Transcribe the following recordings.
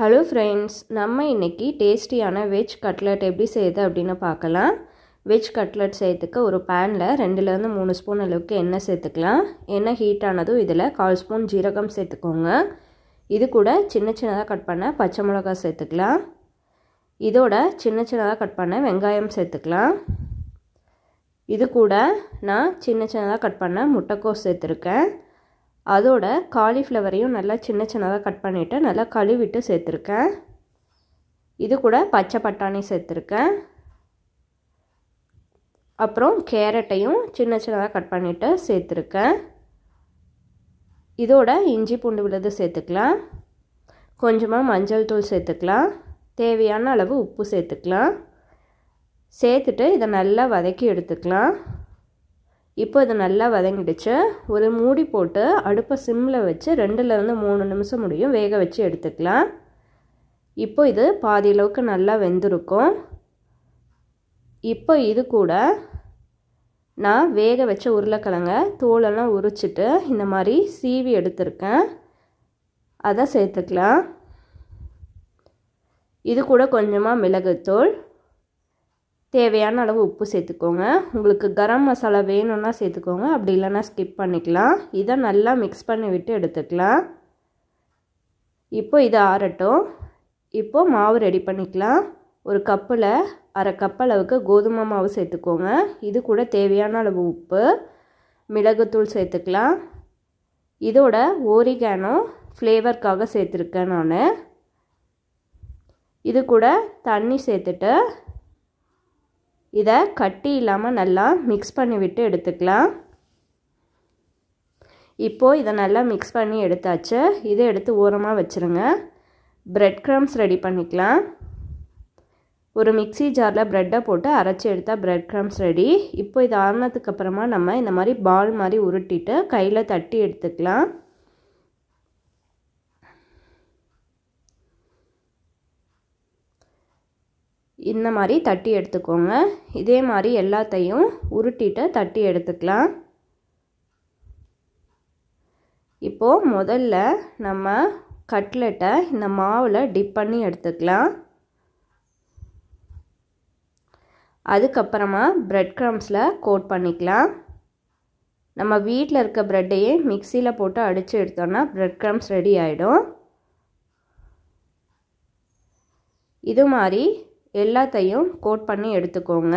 hello friends நம்ம இன்றைக்கி டேஸ்டியான வெஜ் கட்லட் எப்படி செய்யுது அப்படின்னு பார்க்கலாம் வெஜ் கட்லட் செய்யறதுக்கு ஒரு பேனில் ரெண்டுலேருந்து மூணு ஸ்பூன் அளவுக்கு எண்ணெய் சேர்த்துக்கலாம் எண்ணெய் ஹீட் ஆனதும் இதில் கால் ஸ்பூன் ஜீரகம் சேர்த்துக்கோங்க இது கூட சின்ன சின்னதாக கட் பண்ண பச்சை மிளகா சேர்த்துக்கலாம் இதோட சின்ன சின்னதாக கட் பண்ண வெங்காயம் சேர்த்துக்கலாம் இது கூட நான் சின்ன சின்னதாக கட் பண்ண முட்டைக்கோஸ் சேர்த்துருக்கேன் அதோட காலிஃப்ளவரையும் நல்லா சின்ன சின்னதாக கட் பண்ணிவிட்டு நல்லா கழுவிட்டு சேர்த்துருக்கேன் இது கூட பச்சை பட்டாணி சேர்த்துருக்கேன் அப்புறம் கேரட்டையும் சின்ன சின்னதாக கட் பண்ணிவிட்டு சேர்த்துருக்கேன் இதோட இஞ்சி பூண்டு விழுது சேர்த்துக்கலாம் கொஞ்சமாக மஞ்சள் தூள் சேர்த்துக்கலாம் தேவையான அளவு உப்பு சேர்த்துக்கலாம் சேர்த்துட்டு இதை நல்லா வதக்கி எடுத்துக்கலாம் இப்போ இது நல்லா வதங்கிடுச்சு ஒரு மூடி போட்டு அடுப்பை சிம்மில் வச்சு ரெண்டுலேருந்து மூணு நிமிஷம் முடியும் வேக வச்சு எடுத்துக்கலாம் இப்போ இது பாதி அளவுக்கு நல்லா வெந்திருக்கும் இப்போ இது கூட நான் வேக வச்ச உருளைக்கிழங்க தோலெல்லாம் உரிச்சிட்டு இந்த மாதிரி சீவி எடுத்திருக்கேன் அதை சேர்த்துக்கலாம் இது கூட கொஞ்சமாக மிளகுத்தூள் தேவையான அளவு உப்பு சேர்த்துக்கோங்க உங்களுக்கு கரம் மசாலா வேணும்னா சேர்த்துக்கோங்க அப்படி இல்லைன்னா ஸ்கிப் பண்ணிக்கலாம் இதை நல்லா மிக்ஸ் பண்ணி விட்டு எடுத்துக்கலாம் இப்போ இது ஆறட்டும் இப்போது மாவு ரெடி பண்ணிக்கலாம் ஒரு கப்பில் அரை கப் அளவுக்கு கோதுமை மாவு சேர்த்துக்கோங்க இது கூட தேவையான அளவு உப்பு மிளகுத்தூள் சேர்த்துக்கலாம் இதோட ஓரிகானோ ஃப்ளேவர்க்காக சேர்த்துருக்கேன் நான் இது கூட தண்ணி சேர்த்துட்டு இதை கட்டி இல்லாமல் நல்லா மிக்ஸ் பண்ணி விட்டு எடுத்துக்கலாம் இப்போது இதை நல்லா மிக்ஸ் பண்ணி எடுத்தாச்சு இதை எடுத்து ஓரமாக வச்சுருங்க ப்ரெட் க்ரம்ஸ் ரெடி பண்ணிக்கலாம் ஒரு மிக்சி ஜாரில் ப்ரெட்டை போட்டு அரைச்சி எடுத்தால் ப்ரெட் க்ரம்ஸ் ரெடி இப்போ இது ஆறினதுக்கு அப்புறமா நம்ம இந்த மாதிரி பால் மாதிரி உருட்டிட்டு கையில் தட்டி எடுத்துக்கலாம் இந்த மாதிரி தட்டி எடுத்துக்கோங்க இதே மாதிரி எல்லாத்தையும் உருட்டிட்டு தட்டி எடுத்துக்கலாம் இப்போது முதல்ல நம்ம கட்லெட்டை இந்த மாவில் டிப் பண்ணி எடுத்துக்கலாம் அதுக்கப்புறமா ப்ரெட் க்ரம்ஸில் கோட் பண்ணிக்கலாம் நம்ம வீட்டில் இருக்க ப்ரெட்டையே மிக்சியில் போட்டு அடித்து எடுத்தோன்னா ப்ரெட் க்ரம்ஸ் ரெடி ஆகிடும் இது மாதிரி எல்லாத்தையும் கோட் பண்ணி எடுத்துக்கோங்க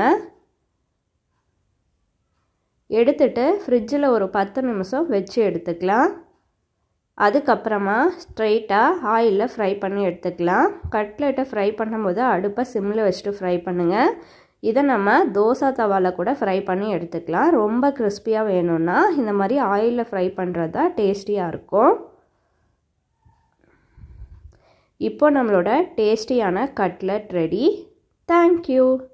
எடுத்துட்டு ஃப்ரிட்ஜில் ஒரு பத்து நிமிஷம் வச்சு எடுத்துக்கலாம் அதுக்கப்புறமா ஸ்ட்ரைட்டாக ஆயிலில் ஃப்ரை பண்ணி எடுத்துக்கலாம் கட்லெட்டை ஃப்ரை பண்ணும்போது அடுப்பை சிம்மில் வச்சுட்டு ஃப்ரை பண்ணுங்கள் இதை நம்ம தோசை தவாவில் கூட ஃப்ரை பண்ணி எடுத்துக்கலாம் ரொம்ப கிறிஸ்பியாக வேணும்னா இந்த மாதிரி ஆயிலில் ஃப்ரை பண்ணுறது தான் டேஸ்டியாக இருக்கும் இப்போ நம்மளோட டேஸ்டியான கட்லட் ரெடி தேங்க்யூ